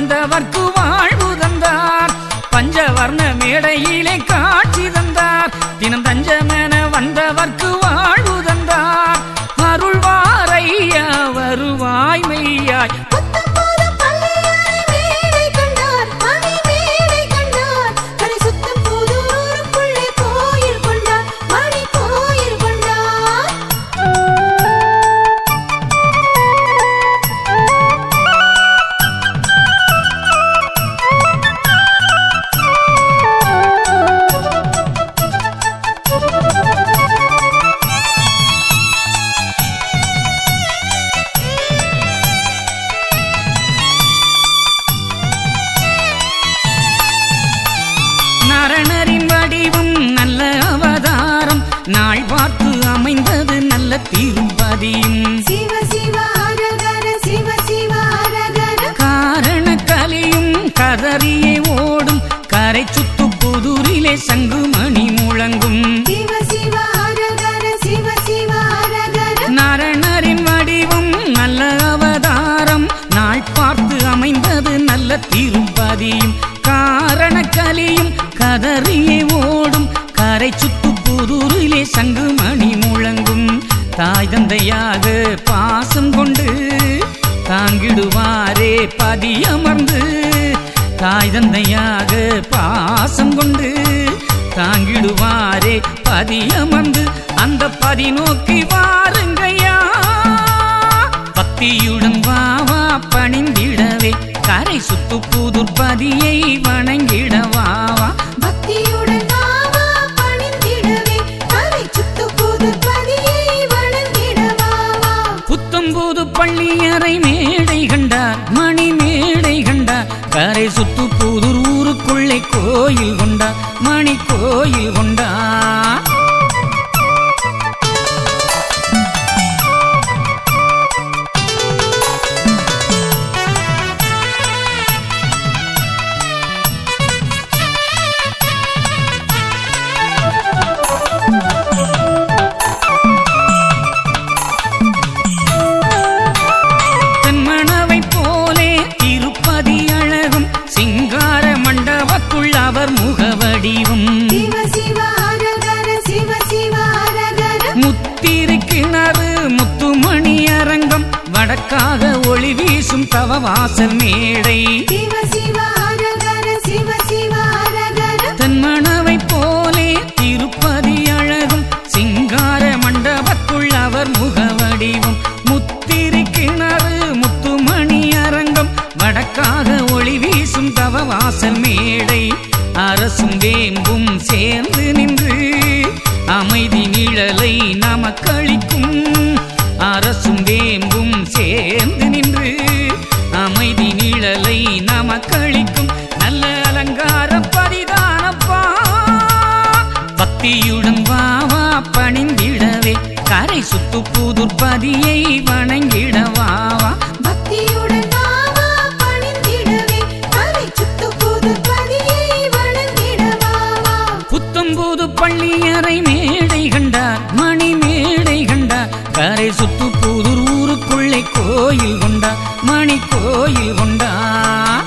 வந்தவர்க்கு வாழ்வு தந்தார் பஞ்சவர்ண மேடையிலே காட்சி தந்தார் தினம் தஞ்சமென வந்தவர்க்கு வாழ்வு தந்தார் அருள்வாரையா வருவாய் மெய்யாய் புத்தம்போது பள்ளியாரை மேடை கண்டார் மணி மேடை கண்டார் கரை சுத்தம் போது ஊருக்குள்ளே கோயில் கொண்டார் மணி கோயில் கொண்டார் நரணரின் வடிவம் நல்ல அவதாரம் நாள் பார்த்து அமைந்தது நல்ல திருப்பதியும் சிவ சிவ ஹரஹர சிவ சிவ ஹரஹர காரண கலியும் கதறியே ஓடும் கரை சுத்து புதூரிலே சங்குமணி முழங்கும் சிவ சிவ ஹரஹர சிவ சிவ ஹரஹர நரணரின் வடிவம் நல்ல அவதாரம் நாள் பார்த்து அமைந்தது நல்ல திருப்பதியும் காரண கலியும் கதறியே ஓடும் கரை சுத்து புதூரிலே சங்குமணி முழங்கும் தாய் தந்தையாக பாசம் கொண்டு தாங்கிடுவாரே பதி அமர்ந்து தாய் தந்தையாக பாசம் கொண்டு தாங்கிடுவாரே பதி அமர்ந்து அந்த பதி நோக்கி வாருங்கய்யா பக்தியுடன் வாவா பணிந்திடவே கரை சுத்து புதுர் பதியை வணங்கிடவாவா பக்தியுடன் நாவா பணிந்திடவே கரை சுத்து புது பதியை வணங்கிடவாவா புத்தம்புது பள்ளியறை மேடை கண்டார் மணி மேடை கண்டார் கரை சுத்து புதுர் ஊருக்குள்ளே கோயில் கொண்டார் மணி கோயில் கொண்டார் தென்மணவை போலே திருப்பதி அழகும் சிங்கார மண்டபத்துள் அவர் முகவடிவும் சிவ சிவ ஹரஹர சிவ சிவ ஹரஹர முத்திரு கிணறு முத்துமணி அரங்கம் வடக்காக ஒளி வீசும் தவவாசல் மேடை சிவ சிவ ஹரஹர சிவ சிவ ஹரஹர தென்மணவை போலே திருப்பதி அழகும் சிங்கார மண்டபத்துள் அவர் முகவடிவும் முத்திரு கிணறு முத்துமணி அரங்கம் வடக்காக ஒளி வீசும் தவவாசல் மேடை அரசும் வேம்பும் சேர்ந்து நின்று அமைதி நிழலை நமக்களிக்கும் அரசும் வேம்பும் சேர்ந்து நின்று அமைதி நிழலை நமக்களிக்கும் நல்ல அலங்கார பரிதானப்பா பக்தியுடன் வாவா பணிந்திடவே கரை சுத்து புதுர் பதியை வணங்கிடவாவா பக்தியுடன் நாவா பணிந்திடவே கரை சுத்து புது பதியை வணங்கிடவாவா புத்தம்புது பள்ளியறை மேடை கண்டார் மணி மேடை கண்டார் கரை சுத்து புதுர் ஊருக்குள்ளே கோயில் கொண்டார் மணி கோயில் கொண்டார்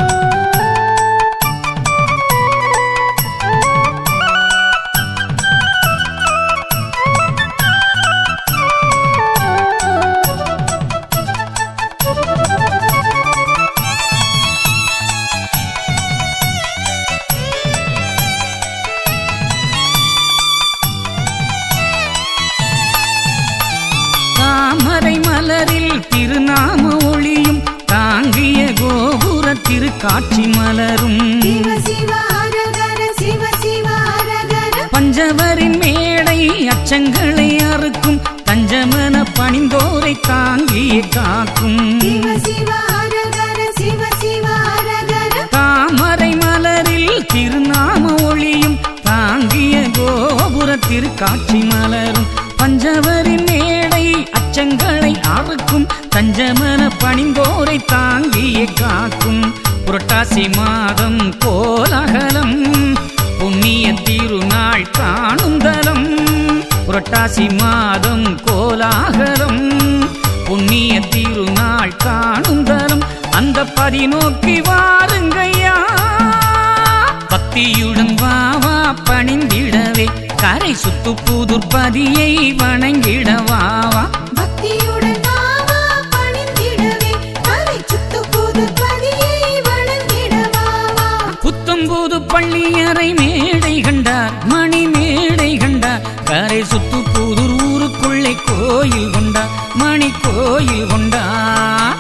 தாமரை மலரில் திருநாம ஒளியும் தாங்கிய கோபுர திருக்காட்சி மலரும் சிவ சிவ ஹரஹர சிவ சிவ ஹரஹர பஞ்சவரின் மேடை அச்சங்களை அறுக்கும் தஞ்சமன பணிந்தோரை தாங்கிய காக்கும் சிவ சிவ ஹரஹர சிவ சிவ ஹரஹர தாமரை மலரில் திருநாம ஒளியும் தாங்கிய கோபுர திருக்காட்சி மலரும் பஞ்சவரின் மேடை அச்சங்களை அறுக்கும் தஞ்சமன பணிந்தோரை தாங்கிய காக்கும் புரட்டாசி மாதம் கோலாகலம் புண்ணிய திருநாள் காணும் தலம் புரட்டாசி மாதம் கோலாகலம் புண்ணிய திருநாள் காணும் தலம் அந்த பதிநோக்கி வாருங்கய்யா பக்தியுடன் வா வா பணிந்திடவே கரை சுத்து புதுர் பதியை வணங்கிட வா வா பக்தியுடன் நாவா பணிந்திடவே கரை சுத்து புது பதியை வணங்கிடவாவா புத்தம்புது பள்ளியறை மேடை கண்டார் மணி மேடை கண்டார் கரை சுத்து புதுர் ஊருக்குள்ளே கோயில் கொண்டார் மணி கோயில் கொண்டார்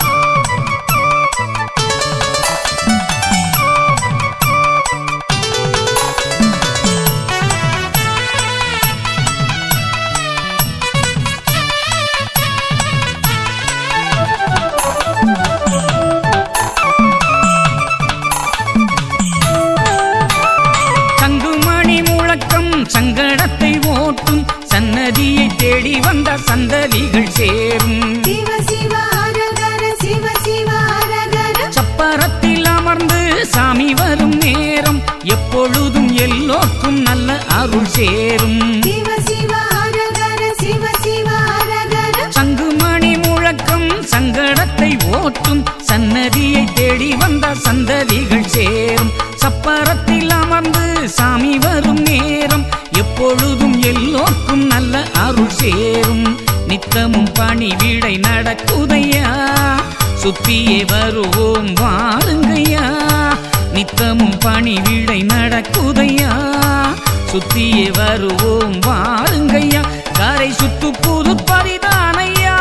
சங்குமணி முழக்கம் சங்கடத்தை ஓட்டும் சன்னதியை தேடி வந்த சந்ததிகள் சேரும் சிவ சிவ ஹரஹர சிவ சிவ ஹரஹர சப்பரத்தில் அமர்ந்து சாமி வரும் நேரம் எப்பொழுதும் எல்லோர்க்கும் நல்ல அருள் சேரும் சிவ சிவ ஹரஹர சிவ சிவ ஹரஹர சங்குமணி முழக்கம் சங்கடத்தை ஓட்டும் சன்னதியை தேடி வந்த சந்ததிகள் சேரும் சப்பரத்தில் அமர்ந்து சாமி வரும் நேரம் எப்பொழுதும் எல்லோர்க்கும் நல்ல அருள் சேரும் நித்தமும் பணிவிடை நடக்குதையா சுத்தியே வருவோம் வாருங்கய்யா நித்தமும் பணிவிடை நடக்குதையா சுத்தியே வருவோம் வாருங்கய்யா கரை சுத்து புது பரிதானையா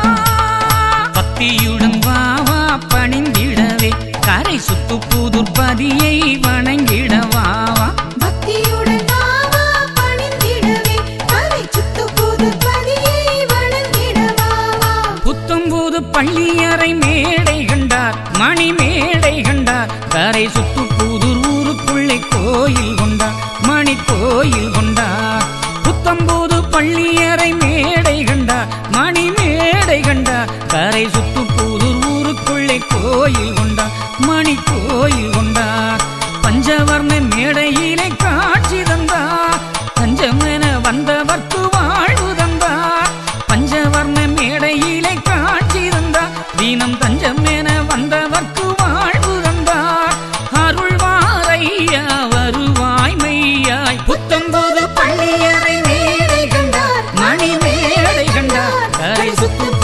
பக்தியுடன் வா வா பணிந்திடவே கரை சுத்து புது பதியை வணங்கிட வா வா பக்தியுடன் நாவா பணிந்திடவே கரை சுத்து புது பதியை வணங்கிடவாவா புத்தம்புது பள்ளியறை மேடை கண்டார் மணி மேடை கண்டார் கரை சுத்து புதூர் ஊருக்குள்ளே கோயில் கொண்டார் மணி கோயில் கொண்டார் புத்தம்புது பள்ளியறை மேடை கண்டார் மணி மேடை கண்டார் கரை சுத்து புதூர் ஊருக்குள்ளே கோயில் கொண்டார் மணி கோயில் கொண்டார் பஞ்சவர்ண மேடையிலே காட்சி தந்தார் தஞ்சமென வந்தவர்க்கு வாழ்வு தந்தார் பஞ்சவர்ண மேடையிலே காட்சி தந்தார் தீனம் தஞ்சமென வந்தவர்க்கு வாழ்வு தந்தார் அருள்வாரையா வருவாய் மெய்யாய் புத்தம்போது பள்ளியறை மேடை கண்டார் மணி மேடை கண்டார் கரை சுத்து